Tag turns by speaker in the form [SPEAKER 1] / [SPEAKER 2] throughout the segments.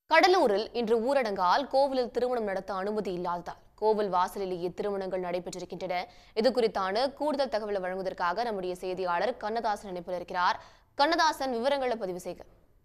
[SPEAKER 1] கடலூரில் இன்று ஊரடங்கால் கோவிலில் திருமணம் நடத்த அனுமதி இல்லாததால் கோவில் வாசலிலேயே திருமணங்கள் நடைபெற்றிருக்கின்றன இது குறித்தான கூடுதல் தகவலை வழங்குவதற்காக நம்முடைய செய்தியாளர் கண்ணதாசன் இணைப்பில் இருக்கிறார் கண்ணதாசன் விவரங்களை பதிவு செய்க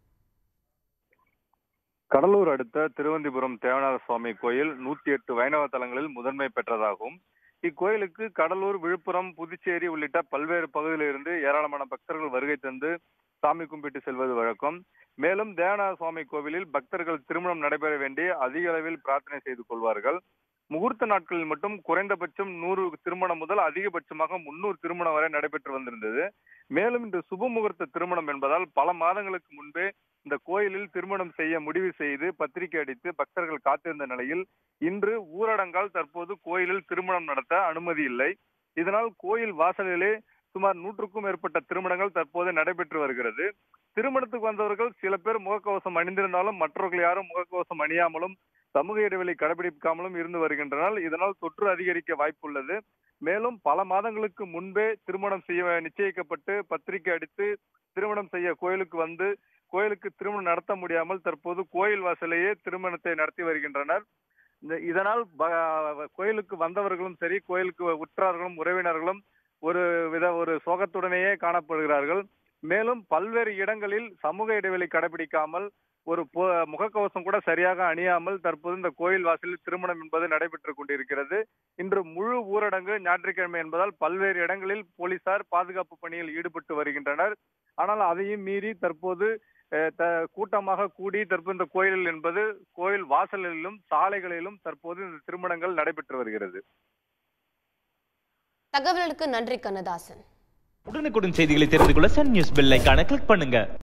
[SPEAKER 2] கடலூர் அடுத்த திருவந்திபுரம் தேவநாத சுவாமி கோயில் நூத்தி எட்டு வைணவ தலங்களில் முதன்மை பெற்றதாகும் இக்கோயிலுக்கு கடலூர் விழுப்புரம் புதுச்சேரி உள்ளிட்ட பல்வேறு பகுதியிலிருந்து ஏராளமான பக்தர்கள் வருகை தந்து சாமி கும்பிட்டு செல்வது வழக்கம் மேலும் தேவநாத சுவாமி கோவிலில் பக்தர்கள் திருமணம் நடைபெற வேண்டி அதிக அளவில் பிரார்த்தனை செய்து கொள்வார்கள் முகூர்த்த நாட்களில் மட்டும் குறைந்தபட்சம் நூறு திருமணம் முதல் அதிகபட்சமாக முன்னூறு திருமணம் வரை நடைபெற்று வந்திருந்தது மேலும் இந்த சுப முகூர்த்த திருமணம் என்பதால் பல மாதங்களுக்கு முன்பே இந்த கோயிலில் திருமணம் செய்ய முடிவு செய்து பத்திரிகை அடித்து பக்தர்கள் காத்திருந்த நிலையில் இன்று ஊரடங்கால் தற்போது கோயிலில் திருமணம் நடத்த அனுமதி இல்லை இதனால் கோயில் வாசலிலே சுமார் நூற்றுக்கும் மேற்பட்ட திருமணங்கள் தற்போது நடைபெற்று வருகிறது திருமணத்துக்கு வந்தவர்கள் சில பேர் முகக்கவசம் அணிந்திருந்தாலும் மற்றவர்கள் யாரும் முகக்கவசம் அணியாமலும் சமூக இடைவெளி கடைபிடிக்காமலும் இருந்து வருகின்றனர் இதனால் தொற்று அதிகரிக்க வாய்ப்புள்ளது மேலும் பல மாதங்களுக்கு முன்பே திருமணம் செய்ய நிச்சயிக்கப்பட்டு பத்திரிகை அடித்து திருமணம் செய்ய கோயிலுக்கு வந்து கோயிலுக்கு திருமணம் நடத்த முடியாமல் தற்போது கோயில் வாசலையே திருமணத்தை நடத்தி வருகின்றனர் இந்த இதனால் ப- கோயிலுக்கு வந்தவர்களும் சரி கோயிலுக்கு உற்றார்களும் உறவினர்களும் ஒரு வித ஒரு சோகத்துடனேயே காணப்படுகிறார்கள் மேலும் பல்வேறு இடங்களில் சமூக இடைவெளி கடைபிடிக்காமல் ஒரு பொ- முகக்கவசம் கூட சரியாக அணியாமல் தற்போது இந்த கோயில் வாசலில் திருமணம் என்பது நடைபெற்றுக் கொண்டிருக்கிறது இன்று முழு ஊரடங்கு ஞாயிற்றுக்கிழமை என்பதால் பல்வேறு இடங்களில் போலீசார் பாதுகாப்பு பணியில் ஈடுபட்டு வருகின்றனர் ஆனால் அதையும் மீறி தற்போது அஹ், த- கூட்டமாக கூடி தற்போது இந்த கோயில் என்பது கோயில் வாசலிலும் சாலைகளிலும் தற்போது இந்த திருமணங்கள் நடைபெற்று வருகிறது
[SPEAKER 1] தகவலுக்கு நன்றி கண்ணதாசன்
[SPEAKER 3] உடனுக்குடன் செய்திகளை தெரிந்து கொள்ள சன் நியூஸ் பெல் ஐகானை கிளிக் பண்ணுங்க